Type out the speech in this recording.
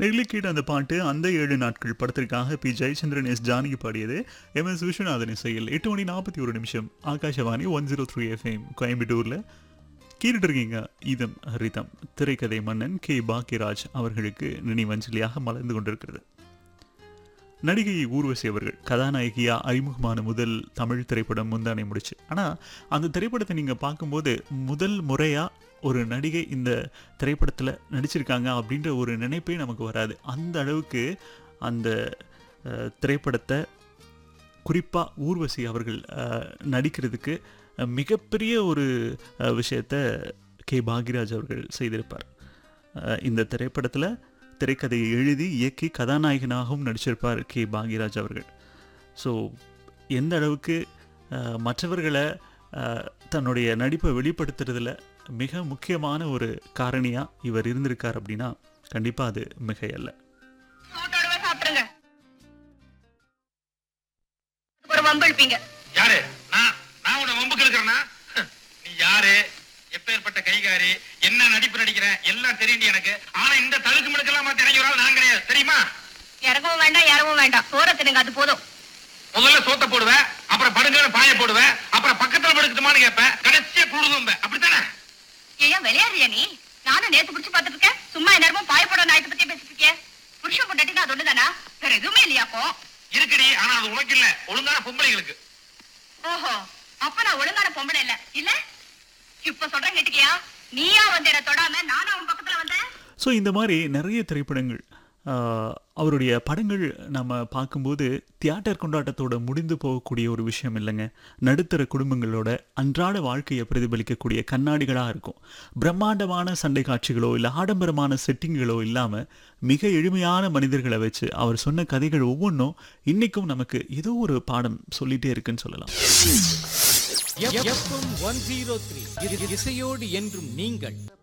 நெல்லிக்கீடு அந்த பாட்டு அந்த ஏழு நாட்கள் படத்திற்காக பி ஜெயச்சந்திரன் எஸ் ஜானகி பாடியது எம் எஸ் விஸ்வநாதன் இசையில் எட்டு மணி நாற்பத்தி ஒரு நிமிஷம் Akashvani one zero three FM கோயம்புத்தூரில் கேட்டுட்டு இருக்கீங்க இதம் ரிதம் திரைக்கதை மன்னன் கே பாக்கியராஜ் அவர்களுக்கு நினைவஞ்சலியாக மலர்ந்து கொண்டிருக்கிறது நடிகை ஊர்வசி அவர்கள் கதாநாயகியா அறிமுகமான முதல் தமிழ் திரைப்படம் முந்தானை முடிச்சு ஆனால் அந்த திரைப்படத்தை நீங்கள் பார்க்கும்போது முதல் முறையாக ஒரு நடிகை இந்த திரைப்படத்தில் நடிச்சிருக்காங்க அப்படின்ற ஒரு நினைப்பே நமக்கு வராது அந்த அளவுக்கு அந்த அஹ், திரைப்படத்தை குறிப்பாக ஊர்வசி அவர்கள் அஹ், நடிக்கிறதுக்கு அஹ், மிகப்பெரிய ஒரு அஹ், விஷயத்தை கே பாக்யராஜ் அவர்கள் செய்திருப்பார் அஹ், இந்த திரைப்படத்தில் திரைக்கதையை எழுதி இயக்கி கதாநாயகனாகவும் நடிச்சிருப்பார் கே பாக்யராஜ் அவர்கள் ஸோ எந்த அளவுக்கு அஹ், மற்றவர்களை அஹ், தன்னுடைய நடிப்பை வெளிப்படுத்துறதுல மிக முக்கியமான ஒரு காரணியாக இவர் இருந்திருக்கார் அப்படின்னா கண்டிப்பாக அது மிகையல்ல சோட்டோடவே சாப்பிடுங்க ஒரு வம்பிழுப்பீங்க யாரு நான் நான் உன்னை வம்புக்கு இருக்கிறேன்னா நீ யாரு எப்பேற்பட்ட கைகாரி என்ன நடிப்பு நடிக்கிறேன் எல்லாம் தெரியும் எனக்கு ஆனா இந்த தழுக்கு மிடுக்கெல்லாம் மாத்தி இறங்கி வராது நான் கிடையாது தெரியுமா இறங்கவும் வேண்டாம் இறங்கவும் வேண்டாம் சோற தின்னுங்க அது போதும் முதல்ல சோத்த போடுவேன் அப்புறம் படுங்கன்னு பாய போடுவேன் அப்புறம் பக்கத்துல படுக்கட்டுமான்னு கேட்பேன் கடைசியா குழுதும்ப அப்படித்தானே ஏன் விளையாடுறியா நீ நானும் நேத்து புடிச்சு பார்த்துட்டு இருக்கேன் சும்மா நேரமும் பாயப்பட நாயத்தை பத்தி பேசிட்டு இருக்கேன் புருஷன் பொண்டாட்டினா அது ஒண்ணுதானா வேற எதுவுமே இல்லையாப்போ இருக்குடி ஆனா அது உனக்கு இல்ல ஒழுங்கான பொம்பளைங்களுக்கு ஓஹோ அப்ப நான் ஒழுங்கான பொம்பளை இல்ல இல்ல இப்ப சொல்றேன் கேட்டுக்கியா நீயா வந்து என்ன தொடாம நானும் அவன் பக்கத்துல வந்தேன் ஸோ இந்த மாதிரி நிறைய திரைப்படங்கள் ஆஹ், அவருடைய படங்கள் நம்ம பார்க்கும்போது தியேட்டர் கொண்டாட்டத்தோட முடிந்து போகக்கூடிய ஒரு விஷயம் இல்லைங்க நடுத்தர குடும்பங்களோட அன்றாட வாழ்க்கையை பிரதிபலிக்கக்கூடிய கண்ணாடிகளாக இருக்கும் பிரம்மாண்டமான சண்டை காட்சிகளோ இல்லை ஆடம்பரமான செட்டிங்களோ இல்லாமல் மிக எளிமையான மனிதர்களை வச்சு அவர் சொன்ன கதைகள் ஒவ்வொன்றும் இன்னைக்கும் நமக்கு ஏதோ ஒரு பாடம் சொல்லிட்டே இருக்குன்னு சொல்லலாம் எஃப்எம் ஒன் ஜீரோ த்ரீ இசையோடு என்றும் நீங்கள்